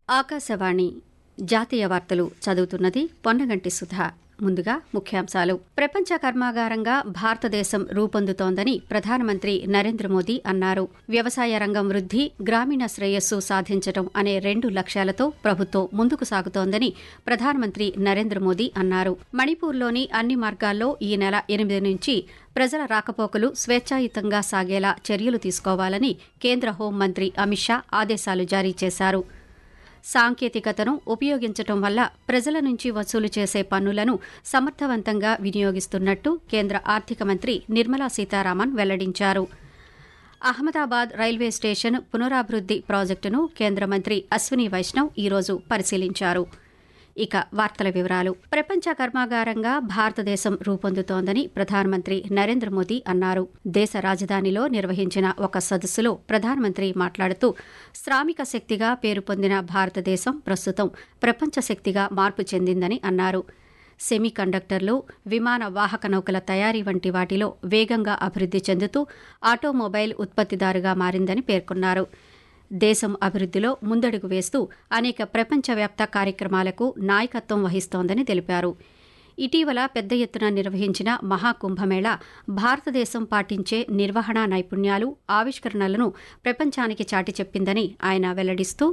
ఆకాశవాణి జాతీయ వార్తలు చదువుతున్నది పొన్నగంటి సుధా ముందుగా ముఖ్యాంశాలు ప్రపంచ కర్మాగారంగా భారతదేశం రూపొందుతోందని ప్రధానమంత్రి నరేంద్ర మోదీ అన్నారు వ్యవసాయ రంగం వృద్ధి గ్రామీణ శ్రేయస్సు సాధించడం అనే రెండు లక్ష్యాలతో ప్రభుత్వం ముందుకు సాగుతోందని ప్రధానమంత్రి నరేంద్ర మోదీ అన్నారు మణిపూర్లోని అన్ని మార్గాల్లో ఈ నెల ఎనిమిది నుంచి ప్రజల రాకపోకలు స్వేచ్ఛాయుతంగా సాగేలా చర్యలు తీసుకోవాలని కేంద్ర హోంమంత్రి అమిత్ షా ఆదేశాలు జారీ చేశారు సాంకేతికతను ఉపయోగించటం వల్ల ప్రజల నుంచి వసూలు చేసే పన్నులను సమర్థవంతంగా వినియోగిస్తున్నట్టు కేంద్ర ఆర్థిక మంత్రి నిర్మలా సీతారామన్ వెల్లడించారు అహ్మదాబాద్ రైల్వే స్టేషన్ పునరాభివృద్ది ప్రాజెక్టును కేంద్ర మంత్రి అశ్విని వైష్ణవ్ ఈరోజు పరిశీలించారు ఇక వార్తల వివరాలు ప్రపంచ కర్మాగారంగా భారతదేశం రూపొందుతోందని ప్రధానమంత్రి నరేంద్ర మోదీ అన్నారు దేశ రాజధానిలో నిర్వహించిన ఒక సదస్సులో ప్రధానమంత్రి మాట్లాడుతూ శ్రామిక శక్తిగా పేరు పొందిన భారతదేశం ప్రస్తుతం ప్రపంచ శక్తిగా మార్పు చెందిందని అన్నారు సెమీ కండక్టర్లు విమాన వాహక నౌకల తయారీ వంటి వాటిలో వేగంగా అభివృద్ది చెందుతూ ఆటోమొబైల్ ఉత్పత్తిదారుగా మారిందని పేర్కొన్నారు దేశం అభివృద్దిలో ముందడుగు వేస్తూ అనేక ప్రపంచవ్యాప్త కార్యక్రమాలకు నాయకత్వం వహిస్తోందని తెలిపారు ఇటీవల పెద్ద ఎత్తున నిర్వహించిన మహాకుంభమేళా భారతదేశం పాటించే నిర్వహణ నైపుణ్యాలు ఆవిష్కరణలను ప్రపంచానికి చాటి చెప్పిందని ఆయన వెల్లడిస్తూ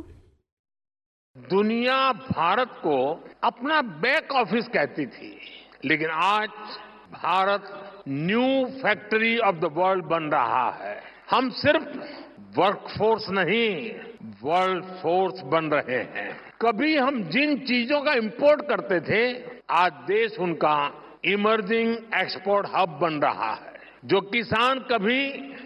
दुनिया भारत को अपना बैक ऑफिस कहती थी लेकिन आज Bharat new factory of the world बन रहा है हम सिर्फ वर्कफोर्स नहीं वर्ल्ड फोर्स बन रहे हैं कभी हम जिन चीजों का इंपोर्ट करते थे आज देश उनका इमर्जिंग एक्सपोर्ट हब बन रहा है जो किसान कभी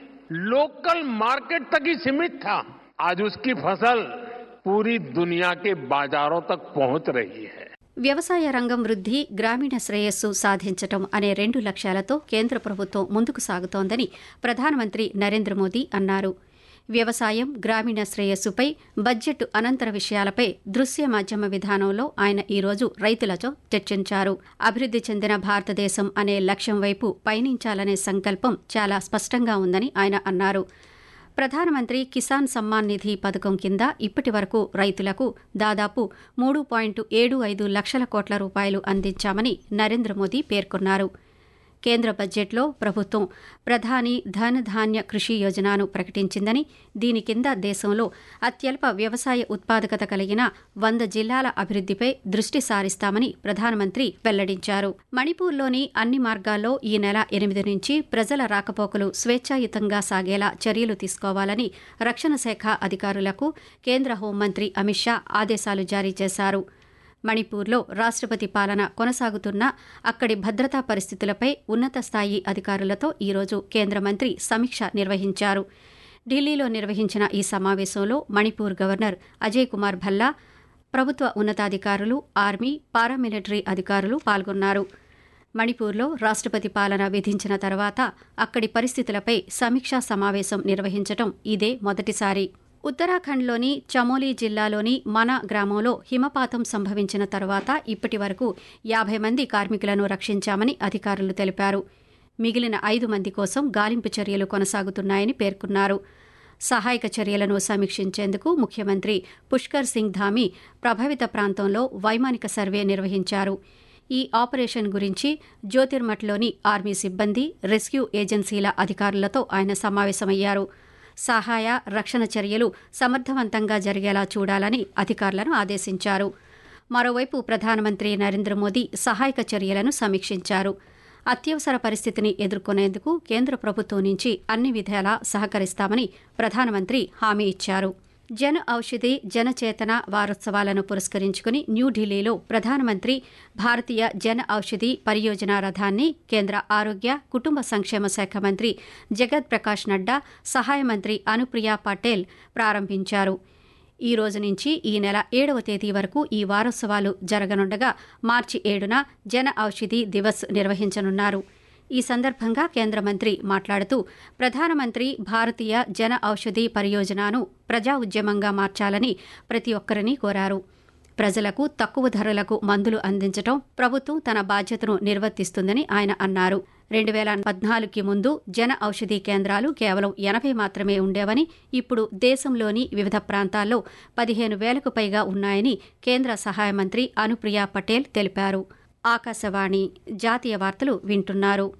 लोकल मार्केट तक ही सीमित था आज उसकी फसल पूरी दुनिया के बाजारों तक पहुंच रही है వ్యవసాయ రంగం వృద్ధి గ్రామీణ శ్రేయస్సు సాధించటం అనే రెండు లక్ష్యాలతో కేంద్ర ప్రభుత్వం ముందుకు సాగుతోందని ప్రధానమంత్రి నరేంద్ర మోదీ అన్నారు వ్యవసాయం గ్రామీణ శ్రేయస్సుపై బడ్జెట్ అనంతర విషయాలపై దృశ్య మాధ్యమ విధానంలో ఆయన ఈరోజు రైతులతో చర్చించారు అభివృద్ది చెందిన భారతదేశం అనే లక్ష్యం వైపు పయనించాలనే సంకల్పం చాలా స్పష్టంగా ఉందని ఆయన అన్నారు ప్రధానమంత్రి కిసాన్ సమ్మాన్ నిధి పథకం కింద ఇప్పటి వరకు రైతులకు దాదాపు మూడు పాయింట్ ఏడు ఐదు లక్షల కోట్ల రూపాయలు అందించామని నరేంద్ర మోదీ పేర్కొన్నారు కేంద్ర బడ్జెట్లో ప్రభుత్వం ప్రధాని ధన్ ధాన్య కృషి యోజనను ప్రకటించిందని దీని కింద దేశంలో అత్యల్ప వ్యవసాయ ఉత్పాదకత కలిగిన వంద జిల్లాల అభివృద్దిపై దృష్టి సారిస్తామని ప్రధానమంత్రి వెల్లడించారు మణిపూర్లోని అన్ని మార్గాల్లో ఈ నెల ఎనిమిది నుంచి ప్రజల రాకపోకలు స్వేచ్ఛాయుతంగా సాగేలా చర్యలు తీసుకోవాలని రక్షణ శాఖ అధికారులకు కేంద్ర హోంమంత్రి అమిత్ షా ఆదేశాలు జారీ చేశారు మణిపూర్లో రాష్ట్రపతి పాలన కొనసాగుతున్న అక్కడి భద్రతా పరిస్థితులపై ఉన్నత స్థాయి అధికారులతో ఈరోజు కేంద్ర మంత్రి సమీక్ష నిర్వహించారు ఢిల్లీలో నిర్వహించిన ఈ సమావేశంలో మణిపూర్ గవర్నర్ అజయ్ కుమార్ భల్లా ప్రభుత్వ ఉన్నతాధికారులు ఆర్మీ పారామిలిటరీ అధికారులు పాల్గొన్నారు మణిపూర్లో రాష్ట్రపతి పాలన విధించిన తర్వాత అక్కడి పరిస్థితులపై సమీక్షా సమావేశం నిర్వహించడం ఇదే మొదటిసారి ఉత్తరాఖండ్లోని చమోలీ జిల్లాలోని మన గ్రామంలో హిమపాతం సంభవించిన తర్వాత ఇప్పటి వరకు యాభై మంది కార్మికులను రక్షించామని అధికారులు తెలిపారు మిగిలిన ఐదు మంది కోసం గాలింపు చర్యలు కొనసాగుతున్నాయని పేర్కొన్నారు సహాయక చర్యలను సమీక్షించేందుకు ముఖ్యమంత్రి పుష్కర్ సింగ్ ధామి ప్రభావిత ప్రాంతంలో వైమానిక సర్వే నిర్వహించారు ఈ ఆపరేషన్ గురించి జ్యోతిర్మఠ్లోని ఆర్మీ సిబ్బంది రెస్క్యూ ఏజెన్సీల అధికారులతో ఆయన సమావేశమయ్యారు సహాయ రక్షణ చర్యలు సమర్థవంతంగా జరిగేలా చూడాలని అధికారులను ఆదేశించారు మరోవైపు ప్రధానమంత్రి నరేంద్ర మోదీ సహాయక చర్యలను సమీక్షించారు అత్యవసర పరిస్థితిని ఎదుర్కొనేందుకు కేంద్ర ప్రభుత్వం నుంచి అన్ని విధాలా సహకరిస్తామని ప్రధానమంత్రి హామీ ఇచ్చారు జన ఔషధి జనచేతన వారోత్సవాలను పురస్కరించుకుని న్యూఢిల్లీలో ప్రధానమంత్రి భారతీయ జన ఔషధి పరియోజన రథాన్ని కేంద్ర ఆరోగ్య కుటుంబ సంక్షేమ శాఖ మంత్రి జగత్ ప్రకాష్ నడ్డా సహాయ మంత్రి అనుప్రియ పటేల్ ప్రారంభించారు ఈ రోజు నుంచి ఈ నెల ఏడవ తేదీ వరకు ఈ వారోత్సవాలు జరగనుండగా మార్చి ఏడున జన ఔషధి దివస్ నిర్వహించనున్నారు ఈ సందర్భంగా కేంద్ర మంత్రి మాట్లాడుతూ ప్రధానమంత్రి భారతీయ జన ఔషధి పరియోజనను ప్రజా ఉద్యమంగా మార్చాలని ప్రతి ఒక్కరిని కోరారు ప్రజలకు తక్కువ ధరలకు మందులు అందించడం ప్రభుత్వం తన బాధ్యతను నిర్వర్తిస్తుందని ఆయన అన్నారు రెండు వేల పద్నాలుగుకి ముందు జన ఔషధీ కేంద్రాలు కేవలం ఎనభై మాత్రమే ఉండేవని ఇప్పుడు దేశంలోని వివిధ ప్రాంతాల్లో పదిహేను వేలకు పైగా ఉన్నాయని కేంద్ర సహాయ మంత్రి అనుప్రియ పటేల్ తెలిపారు ఆకాశవాణి జాతీయ వార్తలు వింటున్నారు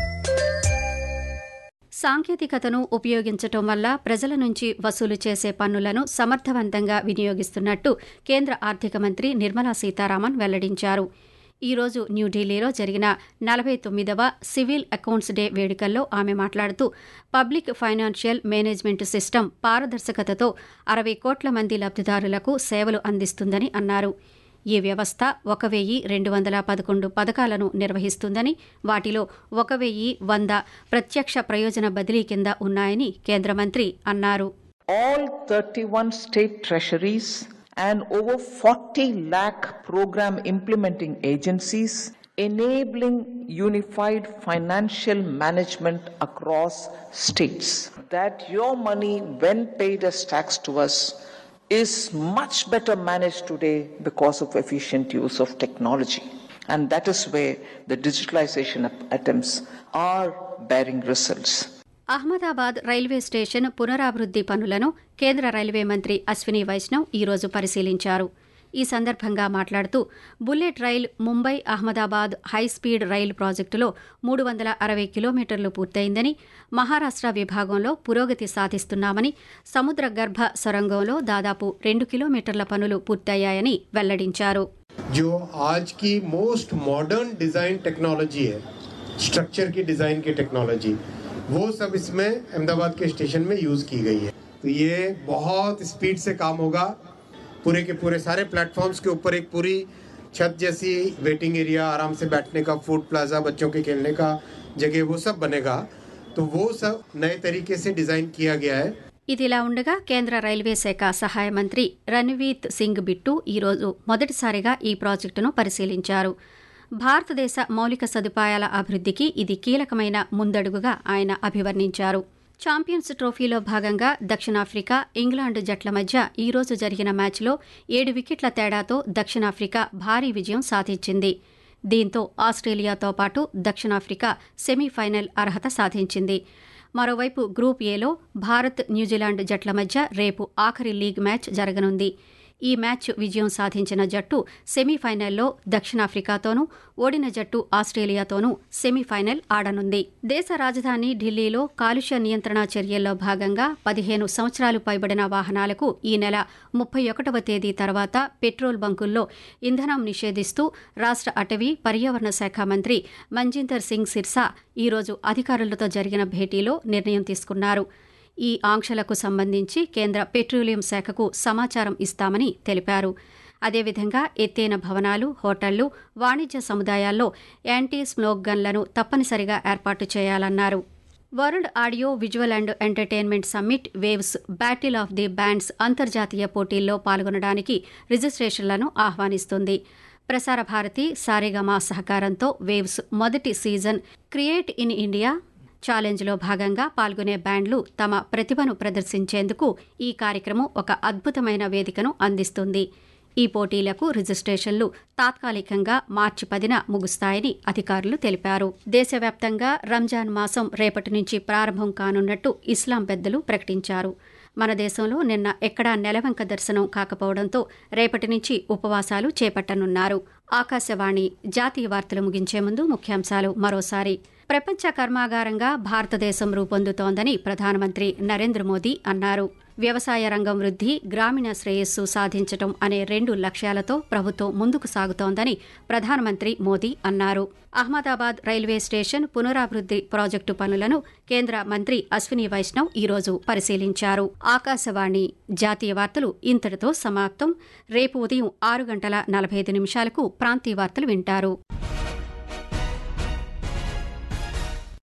సాంకేతికతను ఉపయోగించటం వల్ల ప్రజల నుంచి వసూలు చేసే పన్నులను సమర్థవంతంగా వినియోగిస్తున్నట్టు కేంద్ర ఆర్థిక మంత్రి నిర్మలా సీతారామన్ వెల్లడించారు ఈ రోజు న్యూఢిల్లీలో జరిగిన నలభై తొమ్మిదవ సివిల్ అకౌంట్స్ డే వేడుకల్లో ఆమె మాట్లాడుతూ పబ్లిక్ ఫైనాన్షియల్ మేనేజ్మెంట్ సిస్టమ్ పారదర్శకతతో అరవై కోట్ల మంది లబ్దిదారులకు సేవలు అందిస్తుందని అన్నారు ఈ వ్యవస్థ ఒక వెయ్యి రెండు వందల పదకొండు పథకాలను నిర్వహిస్తుందని వాటిలో ఒక వెయ్యి వంద ప్రత్యక్ష ప్రయోజన బదిలీ కింద ఉన్నాయని కేంద్ర మంత్రి అన్నారు all 31 state treasuries and over 40 lakh program implementing agencies enabling unified financial management across states. That your money, when paid as tax to us, is much better managed today because of efficient use of technology. And that is where the digitalization attempts are bearing results. Ahmedabad railway station పునరాభివృద్ది పనులను కేంద్ర railway మంత్రి అశ్విని వైష్ణవ్ ఈరోజు పరిశీలించారు ఈ సందర్భంగా మాట్లాడుతూ bullet rail Mumbai Ahmedabad high speed rail ప్రాజెక్టులో మూడు వందల అరవై కిలోమీటర్లు పూర్తయిందని మహారాష్ట్ర విభాగంలో పురోగతి సాధిస్తున్నామని సముద్ర గర్భ సొరంగంలో దాదాపు రెండు కిలోమీటర్ల పనులు పూర్తయ్యాయని వెల్లడించారు जो आज की मोस्ट मॉडर्न डिजाइन टेक्नोलॉजी है स्ट्रक्चर की डिजाइन की टेक्नोलॉजी वो सब इसमें अहमदाबाद के स्टेशन में यूज की गई है तो ये बहुत स्पीड से काम होगा पूरे के पूरे सारे प्लेटफॉर्म्स के ऊपर एक पूरी छत जैसी वेटिंग एरिया आराम से बैठने का फूड प्लाजा बच्चों के खेलने का जगह वो सब बनेगा तो वो सब नए तरीके से डिजाइन किया गया है ఇదిలా ఉండగా కేంద్ర రైల్వే శాఖ సహాయ మంత్రి రణ్వీత్ సింగ్ బిట్టు ఈరోజు మొదటిసారిగా ఈ ప్రాజెక్టును పరిశీలించారు భారతదేశ మౌలిక సదుపాయాల అభివృద్ధికి ఇది కీలకమైన ముందడుగుగా ఆయన అభివర్ణించారు ఛాంపియన్స్ ట్రోఫీలో భాగంగా దక్షిణాఫ్రికా ఇంగ్లాండ్ జట్ల మధ్య ఈ రోజు జరిగిన మ్యాచ్లో ఏడు వికెట్ల తేడాతో దక్షిణాఫ్రికా భారీ విజయం సాధించింది దీంతో ఆస్ట్రేలియాతో పాటు దక్షిణాఫ్రికా సెమీఫైనల్ అర్హత సాధించింది మరోవైపు గ్రూప్ ఏలో భారత్ న్యూజిలాండ్ జట్ల మధ్య రేపు ఆఖరి లీగ్ మ్యాచ్ జరగనుంది ఈ మ్యాచ్ విజయం సాధించిన జట్టు సెమీఫైనల్లో దక్షిణాఫ్రికాతోనూ ఓడిన జట్టు ఆస్ట్రేలియాతోనూ సెమీఫైనల్ ఆడనుంది దేశ రాజధాని ఢిల్లీలో కాలుష్య నియంత్రణ చర్యల్లో భాగంగా పదిహేను సంవత్సరాలు పైబడిన వాహనాలకు ఈ నెల ముప్పై ఒకటవ తేదీ తర్వాత పెట్రోల్ బంకుల్లో ఇంధనం నిషేధిస్తూ రాష్ట్ర అటవీ పర్యావరణ శాఖ మంత్రి మంజీందర్ సింగ్ సిర్సా ఈరోజు అధికారులతో జరిగిన భేటీలో నిర్ణయం తీసుకున్నారు ఈ ఆంక్షలకు సంబంధించి కేంద్ర పెట్రోలియం శాఖకు సమాచారం ఇస్తామని తెలిపారు అదేవిధంగా ఎత్తైన భవనాలు హోటళ్లు వాణిజ్య సముదాయాల్లో యాంటీ స్మోక్ గన్లను తప్పనిసరిగా ఏర్పాటు చేయాలన్నారు world audio visual and entertainment summit waves battle of the bands అంతర్జాతీయ పోటీల్లో పాల్గొనడానికి రిజిస్ట్రేషన్లను ఆహ్వానిస్తుంది ప్రసార భారతి సారేగమా సహకారంతో వేవ్స్ మొదటి సీజన్ క్రియేట్ ఇన్ ఇండియా ఛాలెంజ్లో భాగంగా పాల్గొనే బ్యాండ్లు తమ ప్రతిభను ప్రదర్శించేందుకు ఈ కార్యక్రమం ఒక అద్భుతమైన వేదికను అందిస్తుంది ఈ పోటీలకు రిజిస్ట్రేషన్లు తాత్కాలికంగా మార్చి పదిన ముగుస్తాయని అధికారులు తెలిపారు దేశవ్యాప్తంగా రంజాన్ మాసం రేపటి నుంచి ప్రారంభం కానున్నట్టు ఇస్లాం పెద్దలు ప్రకటించారు మన దేశంలో నిన్న ఎక్కడా నెలవంక దర్శనం కాకపోవడంతో రేపటి నుంచి ఉపవాసాలు చేపట్టనున్నారు ఆకాశవాణి జాతీయ వార్తలు ముగించే ముందు ముఖ్యాంశాలు మరోసారి ప్రపంచ కర్మాగారంగా భారతదేశం రూపొందుతోందని ప్రధానమంత్రి నరేంద్ర మోదీ అన్నారు వ్యవసాయ రంగం వృద్ధి గ్రామీణ శ్రేయస్సు సాధించటం అనే రెండు లక్ష్యాలతో ప్రభుత్వం ముందుకు సాగుతోందని ప్రధానమంత్రి మోదీ అన్నారు అహ్మదాబాద్ రైల్వే స్టేషన్ పునరాభివృద్ది ప్రాజెక్టు పనులను కేంద్ర మంత్రి అశ్విని వైష్ణవ్ ఈరోజు పరిశీలించారు ఆకాశవాణి జాతీయ వార్తలు ఇంతటితో సమాప్తం రేపు ఉదయం ఆరు గంటల నలభై ఐదు నిమిషాలకు ప్రాంతీయ వార్తలు వింటారు